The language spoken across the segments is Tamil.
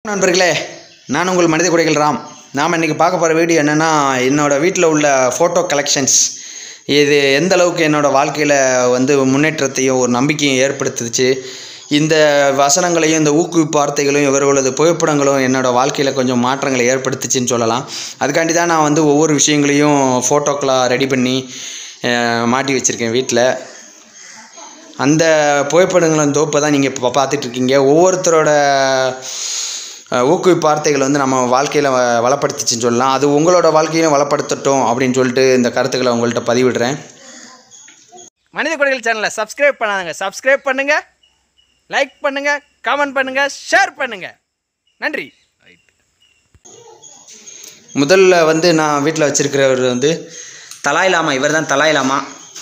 நண்பர்களே நான் உங்கள் மனித குடைகள் ராம் நாம் இன்றைக்கி பார்க்க போகிற வீடியோ என்னென்னா என்னோடய வீட்டில் உள்ள ஃபோட்டோ கலெக்ஷன்ஸ் இது எந்த அளவுக்கு என்னோடய வாழ்க்கையில் வந்து முன்னேற்றத்தையும் ஒரு நம்பிக்கையும் ஏற்படுத்துச்சு இந்த வசனங்களையும் இந்த ஊக்குவிப்பு வார்த்தைகளையும் இவர்களது புகைப்படங்களும் என்னோடய வாழ்க்கையில் கொஞ்சம் மாற்றங்களை ஏற்படுத்துச்சுன்னு சொல்லலாம் அதுக்காண்டி தான் நான் வந்து ஒவ்வொரு விஷயங்களையும் ஃபோட்டோக்களாக ரெடி பண்ணி அஹ், மாட்டி வச்சுருக்கேன் வீட்டில் அந்த புகைப்படங்களின் தொகுப்பை தான் நீங்கள் இப்போ பார்த்துட்ருக்கீங்க ஒவ்வொருத்தரோட அஹ், ஊக்குவிப்பு வார்த்தைகள் வந்து நம்ம வாழ்க்கையில் வ வளப்படுத்துச்சுன்னு சொல்லலாம் அது உங்களோட வாழ்க்கையிலும் வளப்படுத்தட்டும் அப்படின்னு சொல்லிட்டு இந்த கருத்துக்களை உங்கள்கிட்ட பதிவிடுறேன் மனித குடைகள் சேனலை சப்ஸ்கிரைப் பண்ணாதுங்க சப்ஸ்கிரைப் பண்ணுங்க லைக் பண்ணுங்க கமெண்ட் பண்ணுங்க ஷேர் பண்ணுங்க நன்றி முதல்ல வந்து நான் வீட்டில் வச்சுருக்கிறவர் வந்து தலாய் லாமா இவர் தான் தலாய் லாமா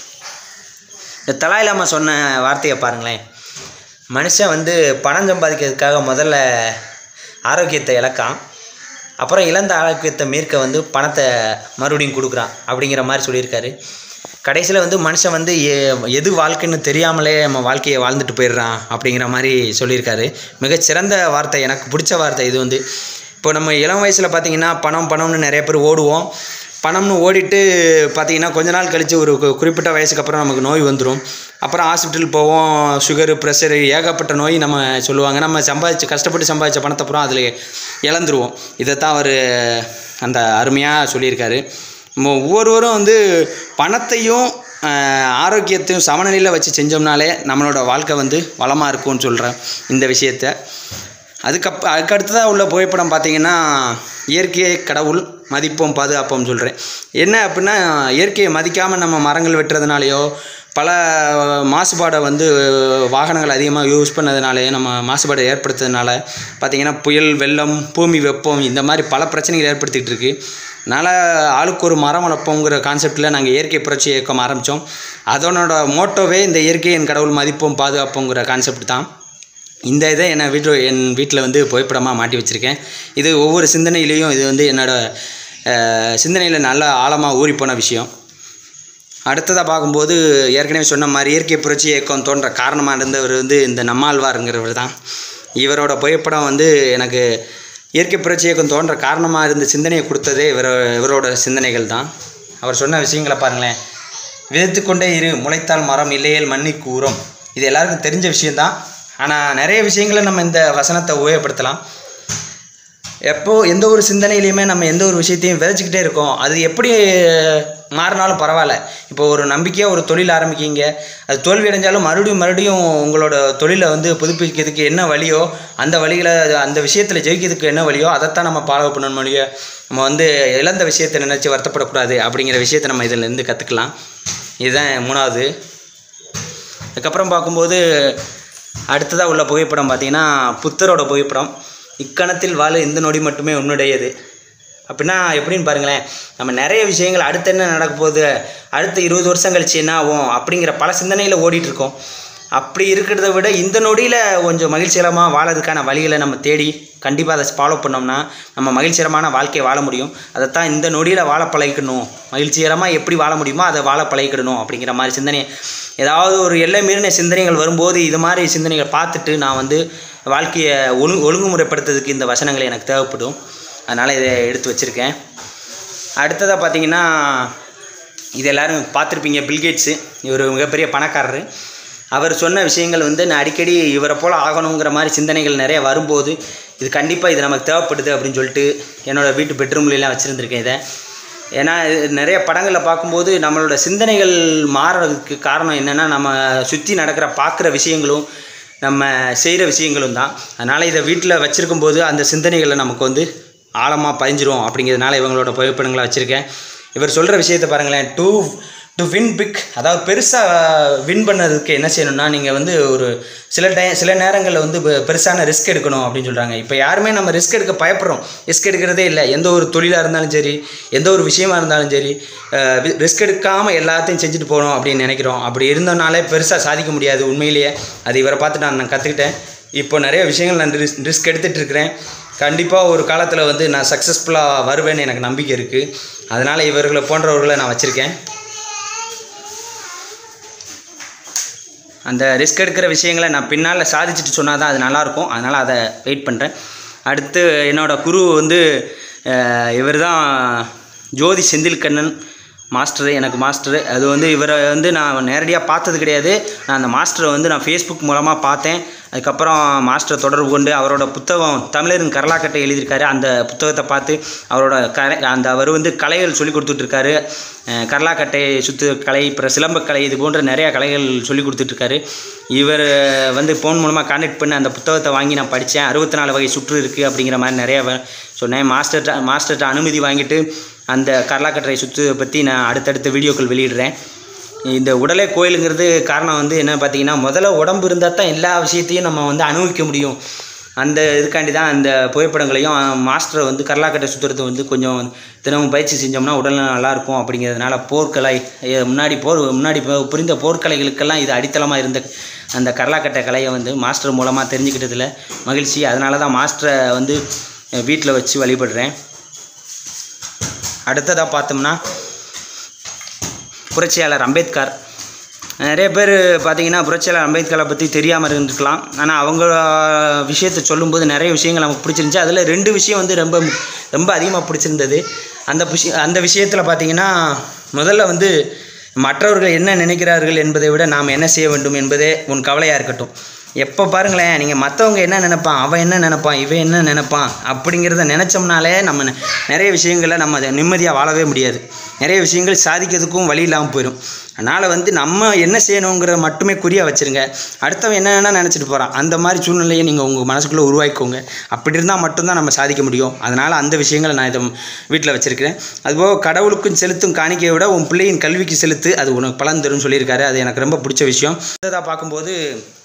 இந்த தலாய் லாமா சொன்ன வார்த்தையை பாருங்களேன் மனுஷன் வந்து பணம் சம்பாதிக்கிறதுக்காக முதல்ல ஆரோக்கியத்தை இழக்கான் அப்புறம் இழந்த ஆரோக்கியத்தை மீட்க வந்து பணத்தை மறுபடியும் கொடுக்குறான் அப்படிங்கிற மாதிரி சொல்லியிருக்காரு கடைசியில் வந்து மனுஷன் வந்து எ- எது வாழ்க்கைன்னு தெரியாமலே நம்ம வாழ்க்கையை வாழ்ந்துட்டு போயிடுறான் அப்படிங்கிற மாதிரி சொல்லியிருக்காரு மிகச்சிறந்த வார்த்தை எனக்கு பிடிச்ச வார்த்தை இது வந்து இப்போ நம்ம இளம் வயசில் பார்த்தீங்கன்னா பணம் பணம்னு நிறைய பேர் ஓடுவோம் பணம்னு ஓடிட்டு பார்த்தீங்கன்னா கொஞ்ச நாள் கழித்து ஒரு கு- குறிப்பிட்ட வயசுக்கு அப்புறம் நமக்கு நோய் வந்துடும் அப்புறம் ஹாஸ்பிட்டல் போவோம் சுகரு ப்ரெஷரு ஏகப்பட்ட நோய் நம்ம சொல்லுவாங்க நம்ம சம்பாதிச்சு கஷ்டப்பட்டு சம்பாதிச்ச பணத்தை அப்புறம் அதில் இழந்துருவோம் இதைத்தான் அவர் அந்த அருமையாக சொல்லியிருக்காரு நம்ம ஒவ்வொருவரும் வந்து பணத்தையும் ஆஹ், ஆரோக்கியத்தையும் சமநிலையில் வச்சு செஞ்சோம்னாலே நம்மளோட வாழ்க்கை வந்து வளமாக இருக்கும்னு சொல்கிறேன் இந்த விஷயத்த அதுக்கப் அதுக்கு அடுத்ததாக உள்ள புகைப்படம் பார்த்தீங்கன்னா இயற்கையை கடவுள் மதிப்போம் பாதுகாப்போம் சொல்கிறேன் என்ன அப்படின்னா இயற்கையை மதிக்காமல் நம்ம மரங்கள் வெட்டுறதுனாலையோ பல மாசுபாடை வந்து வாகனங்கள் அதிகமாக யூஸ் பண்ணதுனாலே நம்ம மாசுபாடை ஏற்படுத்துறதுனால பார்த்திங்கன்னா புயல் வெள்ளம் பூமி வெப்பம் இந்த மாதிரி பல பிரச்சனைகள் ஏற்படுத்திகிட்டு இருக்கு அதனால் ஆளுக்கு ஒரு மரம் வளர்ப்போங்கிற கான்செப்டில் நாங்கள் இயற்கை புரட்சி இயக்கம் ஆரம்பித்தோம் அதனோட மோட்டோவே இந்த இயற்கையின் கடவுள் மதிப்போம் பாதுகாப்போங்கிற கான்செப்ட் தான் இந்த இதை என் வீட்டு என் வீட்டில் வந்து புகைப்படமாக மாட்டி வச்சுருக்கேன் இது ஒவ்வொரு சிந்தனையிலையும் இது வந்து என்னோடய சிந்தனையில் நல்ல ஆழமாக ஊறிப்போன விஷயம் அடுத்ததாக பார்க்கும்போது ஏற்கனவே சொன்ன மாதிரி இயற்கை புரட்சி இயக்கம் தோன்ற காரணமாக இருந்தவர் வந்து இந்த நம்மாழ்வாருங்கிறவர் தான் இவரோட புகைப்படம் வந்து எனக்கு இயற்கை புரட்சி இயக்கம் தோன்ற காரணமாக இருந்த சிந்தனையை கொடுத்ததே இவர இவரோட சிந்தனைகள் தான் அவர் சொன்ன விஷயங்களை பாருங்களேன் விதைத்து கொண்டே இரு முளைத்தால் மரம் இல்லையேல் மண்ணிற்கு உரம் இது எல்லாருக்கும் தெரிஞ்ச விஷயந்தான் ஆனால் நிறைய விஷயங்களை நம்ம இந்த வசனத்தை உபயோகப்படுத்தலாம் எப்போ எந்த ஒரு சிந்தனையிலையுமே நம்ம எந்த ஒரு விஷயத்தையும் விதைச்சிக்கிட்டே இருக்கோம் அது எப்படி மாறினாலும் பரவாயில்ல இப்போ ஒரு நம்பிக்கையாக ஒரு தொழில் ஆரம்பிக்கீங்க அது தோல்வி அடைஞ்சாலும் மறுபடியும் மறுபடியும் உங்களோட தொழிலை வந்து புதுப்பிக்கிறதுக்கு என்ன வழியோ அந்த வழிகளை அந்த விஷயத்தில் ஜெயிக்கிறதுக்கு என்ன வழியோ அதைத்தான் நம்ம ஃபாலோ பண்ணணும் வழியோ நம்ம வந்து இழந்த விஷயத்தை நினச்சி வருத்தப்படக்கூடாது அப்படிங்கிற விஷயத்தை நம்ம இதில் இருந்து கற்றுக்கலாம் இதுதான் மூணாவது அதுக்கப்புறம் பார்க்கும்போது அடுத்ததாக உள்ள புகைப்படம் பார்த்தீங்கன்னா புத்தரோட புகைப்படம் இக்கணத்தில் வாழ இந்த நொடி மட்டுமே உன்னுடையது அப்படின்னா எப்படின்னு பாருங்களேன் நம்ம நிறைய விஷயங்கள் அடுத்து என்ன நடக்க போகுது அடுத்த இருபது வருஷம் கழிச்சு என்ன ஆகும் அப்படிங்கிற பல சிந்தனையில் ஓடிட்டுருக்கோம் அப்படி இருக்கிறத விட இந்த நொடியில் கொஞ்சம் மகிழ்ச்சிகரமாக வாழறதுக்கான வழிகளை நம்ம தேடி கண்டிப்பாக அதை ஃபாலோ பண்ணோம்னா நம்ம மகிழ்ச்சிகரமான வாழ்க்கையை வாழ முடியும் அதைத்தான் இந்த நொடியில் வாழ பழகிக்கணும் மகிழ்ச்சிகரமாக எப்படி வாழ முடியுமோ அதை வாழ பழகிக்கிடணும் அப்படிங்கிற மாதிரி சிந்தனை ஏதாவது ஒரு எல்லை மீறின சிந்தனைகள் வரும்போது இது மாதிரி சிந்தனைகள் பார்த்துட்டு நான் வந்து வாழ்க்கையை ஒழு ஒழுங்குமுறைப்படுத்துறதுக்கு இந்த வசனங்கள் எனக்கு தேவைப்படும் அதனால் இதை எடுத்து வச்சுருக்கேன் அடுத்ததாக பார்த்தீங்கன்னா இது எல்லாரும் பார்த்துருப்பீங்க பில்கேட்ஸு இவர் மிகப்பெரிய பணக்காரரு அவர் சொன்ன விஷயங்கள் வந்து நான் அடிக்கடி இவரை போல் ஆகணுங்கிற மாதிரி சிந்தனைகள் நிறைய வரும்போது இது கண்டிப்பாக இது நமக்கு தேவைப்படுது அப்படின்னு சொல்லிட்டு என்னோடய வீட்டு பெட்ரூம்லாம் வச்சுருந்துருக்கேன் இதை ஏன்னா இது நிறைய படங்களில் பார்க்கும்போது நம்மளோட சிந்தனைகள் மாறுறதுக்கு காரணம் என்னென்னா நம்ம சுற்றி நடக்கிற பார்க்குற விஷயங்களும் நம்ம செய்கிற விஷயங்களும் தான் அதனால் இதை வீட்டில் வச்சுருக்கும் போது அந்த சிந்தனைகளை நமக்கு வந்து ஆழமாக பதிஞ்சிரும் அப்படிங்கிறதுனால இவங்களோட புகைப்படங்களை வச்சுருக்கேன் இவர் சொல்கிற விஷயத்தை பாருங்களேன் டூ டு வின் பிக் அதாவது பெருசாக வின் பண்ணதுக்கு என்ன செய்யணும்னா நீங்கள் வந்து ஒரு சில டை சில நேரங்களில் வந்து பெ- பெருசான ரிஸ்க் எடுக்கணும் அப்படின்னு சொல்கிறாங்க இப்போ யாருமே நம்ம ரிஸ்க் எடுக்க பயப்படுறோம் ரிஸ்க் எடுக்கிறதே இல்லை எந்த ஒரு தொழிலாக இருந்தாலும் சரி எந்த ஒரு விஷயமா இருந்தாலும் சரி ரிஸ்க் எடுக்காமல் எல்லாத்தையும் செஞ்சுட்டு போகணும் அப்படின்னு நினைக்கிறோம் அப்படி இருந்தோம்னாலே பெருசாக சாதிக்க முடியாது உண்மையிலேயே அது இவரை பார்த்து நான் நான் கற்றுக்கிட்டேன் இப்போ நிறைய விஷயங்கள் நான் ரிஸ்க் ரிஸ்க் எடுத்துகிட்டு இருக்கிறேன் கண்டிப்பாக ஒரு காலத்தில் வந்து நான் சக்ஸஸ்ஃபுல்லாக வருவேன்னு எனக்கு நம்பிக்கை இருக்குது அதனால் இவர்களை போன்றவர்களை நான் வச்சுருக்கேன் அந்த ரிஸ்க் எடுக்கிற விஷயங்களை நான் பின்னால் சாதிச்சுட்டு சொன்னால் தான் அது நல்லாயிருக்கும் அதனால் அதை வெயிட் பண்ணுறேன் அடுத்து என்னோட குரு வந்து இவர் தான் ஜோதி செந்தில்கண்ணன் மாஸ்டரு எனக்கு மாஸ்டரு அது வந்து இவரை வந்து நான் நேரடியாக பார்த்தது கிடையாது நான் அந்த மாஸ்டரை வந்து நான் ஃபேஸ்புக் மூலமாக பார்த்தேன் அதுக்கப்புறம் மாஸ்டரை தொடர்பு கொண்டு அவரோட புத்தகம் தமிழரின் கரலாக்கட்டை எழுதியிருக்காரு அந்த புத்தகத்தை பார்த்து அவரோட கலை அந்த அவர் வந்து கலைகள் சொல்லி கொடுத்துட்ருக்காரு கரலாக்கட்டை சுத்து கலை அப்புறம் சிலம்பக்கலை இது போன்ற நிறையா கலைகள் சொல்லி கொடுத்துட்ருக்காரு இவர் வந்து ஃபோன் மூலமாக கான்டாக்ட் பண்ணி அந்த புத்தகத்தை வாங்கி நான் படித்தேன் அறுபத்தி நாலு வகை சுற்று இருக்குது அப்படிங்கிற மாதிரி நிறையா வ- சொன்னேன் மாஸ்டர்கிட்ட மாஸ்டர்கிட்ட அனுமதி வாங்கிட்டு அந்த கரலாக்கட்டை சுற்று பற்றி நான் அடுத்தடுத்த வீடியோக்கள் வெளியிடுறேன் இந்த உடலே கோயிலுங்கிறது காரணம் வந்து என்ன பார்த்தீங்கன்னா முதல்ல உடம்பு இருந்தால் தான் எல்லா விஷயத்தையும் நம்ம வந்து அனுபவிக்க முடியும் அந்த இதுக்காண்டி தான் அந்த புகைப்படங்களையும் மாஸ்டரை வந்து கரலாக்கட்டை சுற்றுறது வந்து கொஞ்சம் தினமும் பயிற்சி செஞ்சோம்னா உடல் நல்லாயிருக்கும் அப்படிங்கிறதுனால போர்க்கலை எ, முன்னாடி போர் முன்னாடி பு- புரிந்த போர்க்கலைகளுக்கெல்லாம் இது அடித்தளமாக இருந்த அந்த கரலாக்கட்டை கலையை வந்து மாஸ்டர் மூலமாக தெரிஞ்சுக்கிட்டதில் மகிழ்ச்சி அதனால தான் மாஸ்டரை வந்து வீட்டில் வச்சு வழிபடுறேன் அடுத்ததாக பார்த்தோம்னா புரட்சியாளர் அம்பேத்கர் நிறைய பேர் பார்த்தீங்கன்னா புரட்சியாளர் அம்பேத்கரை பற்றி தெரியாமல் இருந்துக்கலாம் ஆனால் அவங்க விஷயத்தை சொல்லும்போது நிறைய விஷயங்கள் நமக்கு பிடிச்சிருந்துச்சு அதில் ரெண்டு விஷயம் வந்து ரொம்ப ரொம்ப அதிகமாக பிடிச்சிருந்தது அந்த விஷயம் அந்த விஷயத்தில் பார்த்தீங்கன்னா முதல்ல வந்து மற்றவர்கள் என்ன நினைக்கிறார்கள் என்பதை விட நாம் என்ன செய்ய வேண்டும் என்பதே உன் கவலையாக இருக்கட்டும் எப்போ பாருங்களேன் நீங்கள் மற்றவங்க என்ன நினைப்பான் அவன் என்ன நினைப்பான் இவன் என்ன நினைப்பான் அப்படிங்கிறத நினச்சோம்னாலே நம்ம நெ- நிறைய விஷயங்களை நம்ம அதை நிம்மதியாக வாழவே முடியாது நிறைய விஷயங்கள் சாதிக்கிறதுக்கும் வழி இல்லாமல் போயிடும் அதனால் வந்து நம்ம என்ன செய்யணுங்கிறத மட்டுமே குறியாக வச்சுருங்க அடுத்தவன் என்ன வேணால் நினச்சிட்டு போகிறான் அந்த மாதிரி சூழ்நிலையை நீங்கள் உங்கள் மனசுக்குள்ளே உருவாக்கிக்கோங்க அப்படி இருந்தால் மட்டும்தான் நம்ம சாதிக்க முடியும் அதனால் அந்த விஷயங்களை நான் இதை வீட்டில் வச்சுருக்கிறேன் அதுபோக கடவுளுக்கும் செலுத்தும் காணிக்கையை விட உன் பிள்ளையின் கல்விக்கு செலுத்து அது உனக்கு பலன் தரும்னு சொல்லியிருக்காரு அது எனக்கு ரொம்ப பிடிச்ச விஷயம் அடுத்ததாக பார்க்கும்போது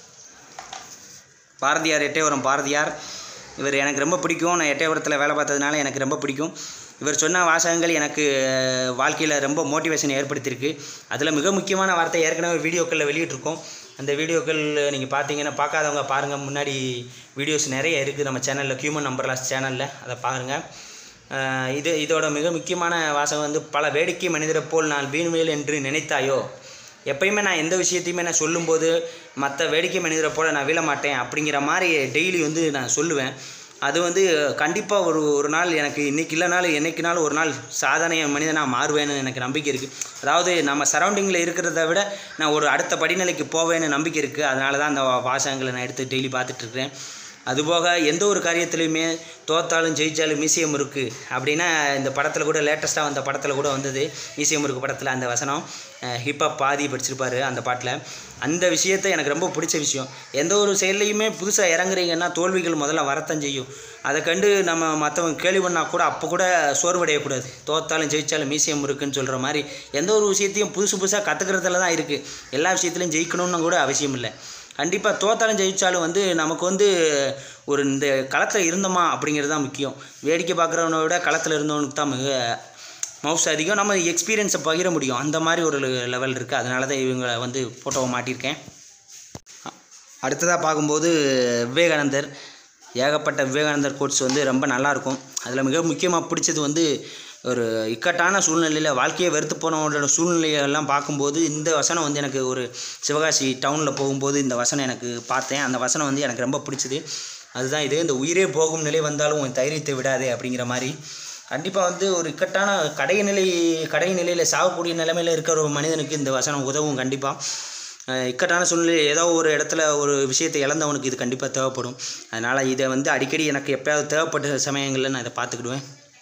பாரதியார் எட்டயபுரம் பாரதியார் இவர் எனக்கு ரொம்ப பிடிக்கும் நான் எட்டயபுரத்தில் வேலை பார்த்ததுனால எனக்கு ரொம்ப பிடிக்கும் இவர் சொன்ன வாசகங்கள் எனக்கு வாழ்க்கையில் ரொம்ப மோட்டிவேஷன் ஏற்படுத்தியிருக்கு அதில் மிக முக்கியமான வார்த்தை ஏற்கனவே வீடியோக்களில் வெளியிட்டிருக்கோம் அந்த வீடியோக்கள் நீங்கள் பார்த்தீங்கன்னா பார்க்காதவங்க பாருங்கள் முன்னாடி வீடியோஸ் நிறைய இருக்குது நம்ம சேனலில் ஹியூமன் நம்பர் லாஸ் சேனலில் அதை பாருங்கள் அஹ் இது இதோட மிக முக்கியமான வாசகம் வந்து பல வேடிக்கை மனிதரை போல் நான் வீண்மையில் என்று நினைத்தாயோ எப்பயுமே நான் எந்த விஷயத்தையுமே நான் சொல்லும்போது மற்ற வேடிக்கை மனிதரை போல் நான் வீழ மாட்டேன் அப்படிங்கிற மாதிரி டெய்லி வந்து நான் சொல்லுவேன் அது வந்து கண்டிப்பாக ஒரு ஒரு நாள் எனக்கு இன்றைக்கி இல்லைனாலும் என்னைக்குனாலும் ஒரு நாள் சாதனை மனிதனாக மாறுவேன்னு எனக்கு நம்பிக்கை இருக்குது அதாவது நம்ம சரௌண்டிங்கில் இருக்கிறத விட நான் ஒரு அடுத்த படிநிலைக்கு போவேன்னு நம்பிக்கை இருக்குது அதனால தான் அந்த வா- வாசகங்களை நான் எடுத்து டெய்லி பார்த்துட்ருக்கேன் அதுபோக எந்த ஒரு காரியத்துலையுமே தோத்தாலும் ஜெயிச்சாலும் மியூசியம் இருக்குது அப்படின்னா இந்த படத்தில் கூட லேட்டஸ்ட்டாக வந்த படத்தில் கூட வந்தது மியூசியம் இருக்கு படத்தில் அந்த வசனம் ஹிப்ஹாப் பாதி படிச்சிருப்பாரு அந்த பாட்டில் அந்த விஷயத்தை எனக்கு ரொம்ப பிடிச்ச விஷயம் எந்த ஒரு செயல்லையுமே புதுசாக இறங்குறீங்கன்னா தோல்விகள் முதல்ல வரத்தான் செய்யும் அதை கண்டு நம்ம மற்றவங்க கேள்வி பண்ணால் கூட அப்போ கூட சோர்வடையக்கூடாது தோத்தாலும் ஜெயிச்சாலும் மியூசியம் இருக்குன்னு சொல்கிற மாதிரி எந்த ஒரு விஷயத்தையும் புதுசு புதுசாக கற்றுக்கிறதுல தான் இருக்குது எல்லா விஷயத்துலையும் ஜெயிக்கணும்னு கூட அவசியம் இல்லை கண்டிப்பாக தோத்தாலும் ஜெயிச்சாலும் வந்து நமக்கு வந்து ஒரு இந்த களத்தில் இருந்தோமா அப்படிங்கிறது தான் முக்கியம் வேடிக்கை பார்க்குறவனை விட களத்தில் இருந்தவனுக்கு தான் மிக மவுஸ் அதிகம் நம்ம எக்ஸ்பீரியன்ஸை பகிர முடியும் அந்த மாதிரி ஒரு லெவல் இருக்குது அதனால தான் இவங்களை வந்து ஃபோட்டோவை மாட்டியிருக்கேன் அடுத்ததாக பார்க்கும்போது விவேகானந்தர் ஏகப்பட்ட விவேகானந்தர் கோட்ஸ் வந்து ரொம்ப நல்லாயிருக்கும் அதில் மிக முக்கியமாக பிடிச்சது வந்து ஒரு இக்கட்டான சூழ்நிலையில் வாழ்க்கையை வெறுத்து போனவங்களோட சூழ்நிலையெல்லாம் பார்க்கும்போது இந்த வசனம் வந்து எனக்கு ஒரு சிவகாசி டவுனில் போகும்போது இந்த வசனம் எனக்கு பார்த்தேன் அந்த வசனம் வந்து எனக்கு ரொம்ப பிடிச்சது அதுதான் இது இந்த உயிரே போகும் நிலை வந்தாலும் உன் தைரியத்தை விடாதே அப்படிங்கிற மாதிரி கண்டிப்பாக வந்து ஒரு இக்கட்டான கடை நிலை கடை நிலையில் சாகக்கூடிய நிலைமையில் இருக்கிற ஒரு மனிதனுக்கு இந்த வசனம் உதவும் கண்டிப்பாக அஹ் இக்கட்டான சூழ்நிலை ஏதோ ஒரு இடத்துல ஒரு விஷயத்தை இழந்தவனுக்கு இது கண்டிப்பாக தேவைப்படும் அதனால் இதை வந்து அடிக்கடி எனக்கு எப்பயாவது தேவைப்பட்ட சமயங்களில் நான் இதை பார்த்துக்கிடுவேன்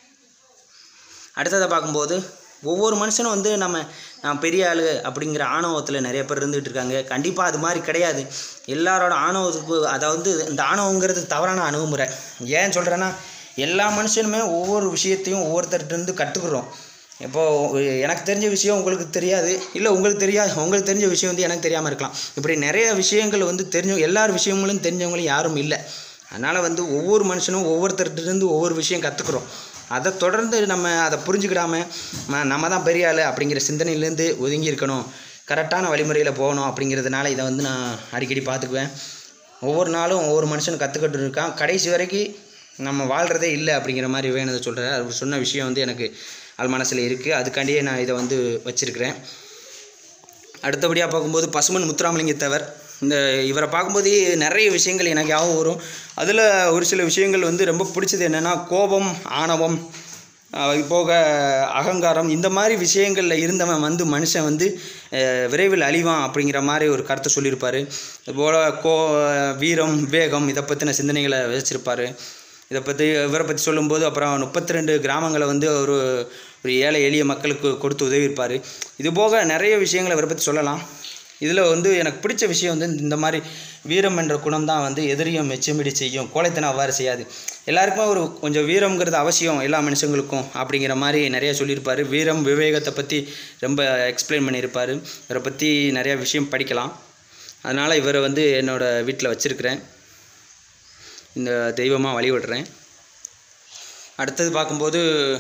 அடுத்ததை பார்க்கும்போது ஒவ்வொரு மனுஷனும் வந்து நம்ம நான் பெரிய ஆளு அப்படிங்கிற ஆணவத்தில் நிறைய பேர் இருந்துகிட்டு இருக்காங்க கண்டிப்பாக அது மாதிரி கிடையாது எல்லாரோட ஆணவத்துக்கு அதாவது இந்த ஆணவங்கிறது தவறான அணுகுமுறை ஏன் சொல்கிறேன்னா எல்லா மனுஷனுமே ஒவ்வொரு விஷயத்தையும் ஒவ்வொருத்தர்கிட்டருந்து கற்றுக்குறோம் இப்போது எனக்கு தெரிஞ்ச விஷயம் உங்களுக்கு தெரியாது இல்லை உங்களுக்கு தெரியாது உங்களுக்கு தெரிஞ்ச விஷயம் வந்து எனக்கு தெரியாமல் இருக்கலாம் இப்படி நிறைய விஷயங்கள் வந்து தெரிஞ்ச எல்லார் விஷயங்களும் தெரிஞ்சவங்களும் யாரும் இல்லை அதனால் வந்து ஒவ்வொரு மனுஷனும் ஒவ்வொருத்தர்கிட்டருந்து ஒவ்வொரு விஷயம் கற்றுக்குறோம் அதை தொடர்ந்து நம்ம அதை புரிஞ்சுக்கிடாம ம- நம்ம தான் பெரிய ஆள் அப்படிங்கிற சிந்தனையிலேருந்து ஒதுங்கி இருக்கணும் கரெக்டான வழிமுறையில் போகணும் அப்படிங்கிறதுனால இதை வந்து நான் அடிக்கடி பார்த்துக்குவேன் ஒவ்வொரு நாளும் ஒவ்வொரு மனுஷனும் கற்றுக்கிட்டு இருக்கான் கடைசி வரைக்கும் நம்ம வாழ்கிறதே இல்லை அப்படிங்கிற மாதிரி வேணுதை சொல்கிறார் அவர் சொன்ன விஷயம் வந்து எனக்கு ஆள் மனசில் இருக்குது அதுக்காண்டியே நான் இதை வந்து வச்சுருக்கிறேன் அடுத்தபடியாக பார்க்கும்போது பசுமன் முத்துராமலிங்கத்தவர் இந்த இவரை பார்க்கும்போது நிறைய விஷயங்கள் எனக்கு ஞாபகம் வரும் அதில் ஒரு சில விஷயங்கள் வந்து ரொம்ப பிடிச்சது என்னென்னா கோபம் ஆணவம் அஹ் இது போக அகங்காரம் இந்த மாதிரி விஷயங்களில் இருந்தவன் வந்து மனுஷன் வந்து அஹ், விரைவில் அழிவான் அப்படிங்கிற மாதிரி ஒரு கருத்தை சொல்லியிருப்பார் இதுபோல் கோ வீரம் விவேகம் இதை பற்றின சிந்தனைகளை விதைச்சிருப்பார் இதை பற்றி இவரை பற்றி சொல்லும்போது அப்புறம் முப்பத்தி ரெண்டு கிராமங்களை வந்து ஒரு ஒரு ஏழை எளிய மக்களுக்கு கொடுத்து உதவியிருப்பார் இது போக நிறைய விஷயங்களை இவரை பற்றி சொல்லலாம் இதில் வந்து எனக்கு பிடிச்ச விஷயம் வந்து இந்த மாதிரி வீரம் என்ற குணம் தான் வந்து எதிரியும் மெச்சமிடி செய்யும் கோழைத்தனம் அவ்வாறு செய்யாது எல்லாருக்குமே ஒரு கொஞ்சம் வீரம்ங்கிறது அவசியம் எல்லா மனுஷங்களுக்கும் அப்படிங்கிற மாதிரி நிறைய சொல்லியிருப்பார் வீரம் விவேகத்தை பற்றி ரொம்ப எக்ஸ்பிளைன் பண்ணியிருப்பார் இவரை பற்றி நிறையா விஷயம் படிக்கலாம் அதனால் இவரை வந்து என்னோடய வீட்டில் வச்சுருக்கிறேன் இந்த தெய்வமாக வழிபடுறேன் அடுத்தது பார்க்கும்போது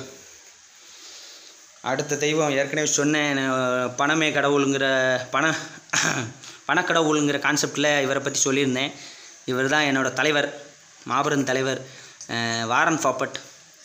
அடுத்த தெய்வம் ஏற்கனவே சொன்னேன் நான் பணமே கடவுளுங்கிற பண பணக்கடவுளுங்கிற கான்செப்டில் இவரை பற்றி சொல்லியிருந்தேன் இவர் தான் என்னோட தலைவர் மாபெரும் தலைவர் அஹ் வாரன் ஃபாப்பட்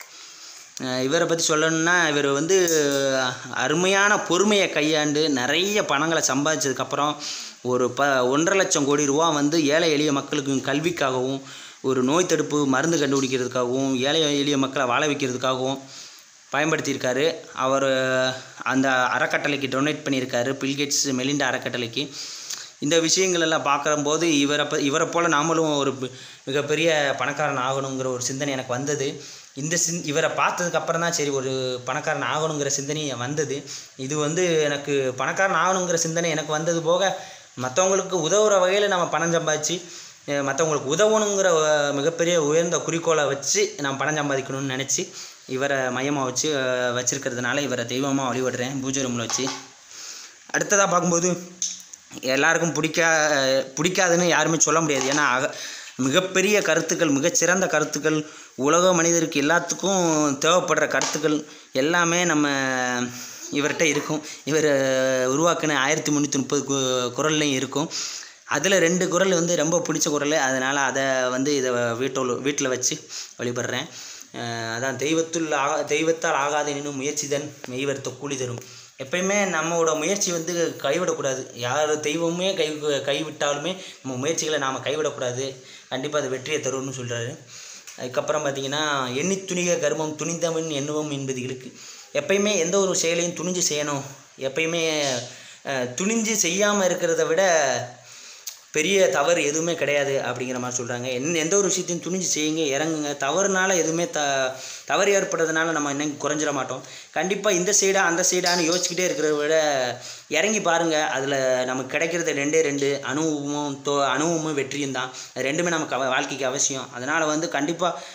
அஹ் இவரை பற்றி சொல்லணும்னா இவர் வந்து அருமையான பொறுமையை கையாண்டு நிறைய பணங்களை சம்பாதிச்சதுக்கப்புறம் ஒரு ப ஒன்றரை லட்சம் கோடி ரூபா வந்து ஏழை எளிய மக்களுக்கு கல்விக்காகவும் ஒரு நோய் தடுப்பு மருந்து கண்டுபிடிக்கிறதுக்காகவும் ஏழை எளிய மக்களை வாழ வைக்கிறதுக்காகவும் பயன்படுத்தியிருக்காரு அவர் அந்த அறக்கட்டளைக்கு டொனேட் பண்ணியிருக்காரு பில்கேட்ஸ் மெலிண்டா அறக்கட்டளைக்கு இந்த விஷயங்கள் எல்லாம் பார்க்கும்போது இவரை ப இவரை போல் நாமளும் ஒரு பி- மிகப்பெரிய பணக்காரன் ஆகணுங்கிற ஒரு சிந்தனை எனக்கு வந்தது இந்த சிந் இவரை பார்த்ததுக்கு அப்புறம் தான் சரி ஒரு பணக்காரன் ஆகணுங்கிற சிந்தனை வந்தது இது வந்து எனக்கு பணக்காரன் ஆகணுங்கிற சிந்தனை எனக்கு வந்தது போக மற்றவங்களுக்கு உதவுற வகையில் நம்ம பணம் சம்பாதிச்சு அஹ் மற்றவங்களுக்கு உதவணுங்கிற அஹ், மிகப்பெரிய உயர்ந்த குறிக்கோளை வச்சு நான் பணம் சம்பாதிக்கணும்னு நினச்சி இவரை மையமாக வச்சு அஹ், வச்சிருக்கிறதுனால இவரை தெய்வமாக வழிபடுறேன் பூஜை ரூமில் வச்சு அடுத்ததாக பார்க்கும்போது எல்லாருக்கும் பிடிக்கா பிடிக்காதுன்னு யாருமே சொல்ல முடியாது ஏன்னா அக மிகப்பெரிய கருத்துக்கள் மிகச்சிறந்த கருத்துக்கள் உலக மனிதருக்கு எல்லாத்துக்கும் தேவைப்படுற கருத்துக்கள் எல்லாமே நம்ம இவர்கிட்ட இருக்கும் இவர் உருவாக்கின ஆயிரத்தி முந்நூற்றி முப்பது கு குரல்லையும் இருக்கும் அதில் ரெண்டு குரல் வந்து ரொம்ப பிடிச்ச குரல் அதனால் அதை வந்து இதை வீட்டோல் வீட்டில் வச்சு வழிபடுறேன் அஹ் அதான் தெய்வத்துள் ஆகா தெய்வத்தால் ஆகாத எனும் முயற்சிதன் மெய்வர்த்த கூலி தரும் எப்பயுமே நம்மளோட முயற்சி வந்து கைவிடக்கூடாது யார் தெய்வமே கை கைவிட்டாலுமே நம்ம முயற்சிகளை நாம் கைவிடக்கூடாது கண்டிப்பாக அது வெற்றியை தரும்னு சொல்கிறாரு அதுக்கப்புறம் பார்த்தீங்கன்னா எண்ணி துணிக கர்மம் துணிந்தவன் எண்ணுவோம் என்பது இருக்கு எப்பயுமே எந்த ஒரு செயலையும் துணிஞ்சு செய்யணும் எப்பயுமே அஹ், துணிஞ்சு செய்யாமல் இருக்கிறத விட பெரிய தவறு எதுவுமே கிடையாது அப்படிங்கிற மாதிரி சொல்கிறாங்க எந்த எந்த ஒரு விஷயத்தையும் துணிஞ்சு செய்யுங்க இறங்குங்க தவறுனால எதுவுமே த தவறு ஏற்படுறதுனால நம்ம இன்னும் குறைஞ்சிட மாட்டோம் கண்டிப்பாக இந்த சைடா அந்த சைடான்னு யோசிச்சுக்கிட்டே இருக்கிறத விட இறங்கி பாருங்கள் அதில் நமக்கு கிடைக்கிறது ரெண்டே ரெண்டு அனுபவமும் தோ அனுபவமும் வெற்றியும் தான் அது ரெண்டுமே நமக்கு அவ- வாழ்க்கைக்கு அவசியம் அதனால் வந்து கண்டிப்பாக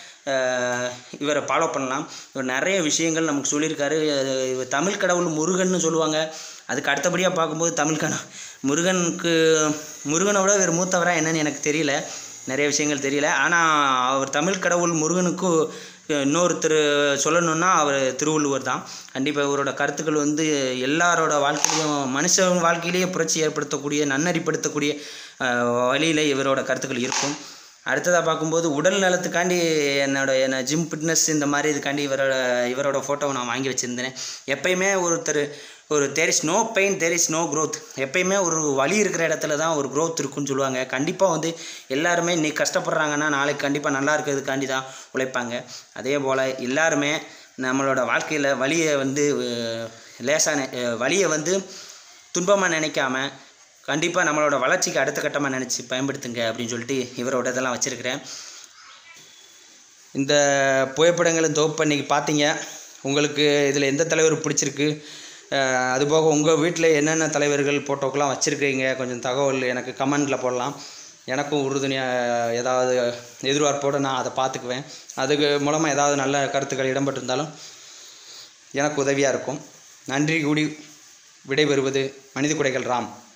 இவரை ஃபாலோ பண்ணலாம் இவர் நிறைய விஷயங்கள் நமக்கு சொல்லியிருக்காரு அஹ் இவர் தமிழ் கடவுள் முருகன்னு சொல்லுவாங்க அதுக்கு அடுத்தபடியாக பார்க்கும்போது தமிழ் கட முருகனுக்கு முருகனை விட வேறு மூத்தவரா என்னன்னு எனக்கு தெரியல நிறைய விஷயங்கள் தெரியல ஆனால் அவர் தமிழ் கடவுள் முருகனுக்கு இன்னொருத்தர் சொல்லணுன்னா அவர் திருவள்ளுவர் தான் கண்டிப்பாக இவரோட கருத்துக்கள் வந்து எல்லாரோட வாழ்க்கையிலையும் மனுஷன் வாழ்க்கையிலேயே புரட்சி ஏற்படுத்தக்கூடிய நன்னறிப்படுத்தக்கூடிய வழியில் இவரோட கருத்துக்கள் இருக்கும் அடுத்ததாக பார்க்கும்போது உடல் நலத்துக்காண்டி என்னோட என்ன ஜிம் ஃபிட்னஸ் இந்த மாதிரி இதுக்காண்டி இவரோட இவரோட ஃபோட்டோவை நான் வாங்கி வச்சுருந்தேன் எப்பயுமே ஒருத்தர் ஒரு there is no pain there is no growth எப்பயுமே ஒரு வலி இருக்கிற இடத்துல தான் ஒரு growth இருக்குன்னு சொல்லுவாங்க கண்டிப்பாக வந்து எல்லாருமே இன்னைக்கு கஷ்டப்படுறாங்கன்னா நாளைக்கு கண்டிப்பாக நல்லா இருக்கிறதுக்காண்டி தான் உழைப்பாங்க அதே போல் எல்லாருமே நம்மளோட வாழ்க்கையில் வலியை வந்து லேசான வலியை வந்து துன்பமாக நினைக்காம கண்டிப்பாக நம்மளோட வளர்ச்சிக்கு அடுத்த கட்டமாக நினச்சி பயன்படுத்துங்க அப்படின்னு சொல்லிட்டு இவரோட இதெல்லாம் வச்சுருக்கிறேன் இந்த புகைப்படங்களை தொகுப்பு பண்ணி பார்த்தீங்க உங்களுக்கு இதில் எந்த தலைவர் பிடிச்சிருக்கு அஹ் அதுபோக உங்கள் வீட்டில் என்னென்ன தலைவர்கள் ஃபோட்டோக்கெலாம் வச்சுருக்கீங்க கொஞ்சம் தகவல் எனக்கு கமெண்டில் போடலாம் எனக்கும் உறுதுணையாக ஏதாவது எதிர்பார்ப்போடு நான் அதை பார்த்துக்குவேன் அதுக்கு மூலமாக ஏதாவது நல்ல கருத்துக்கள் இடம்பெற்றிருந்தாலும் எனக்கு உதவியாக இருக்கும் நன்றி கூடி விடைபெறுவது மனித குடைகள் ராம்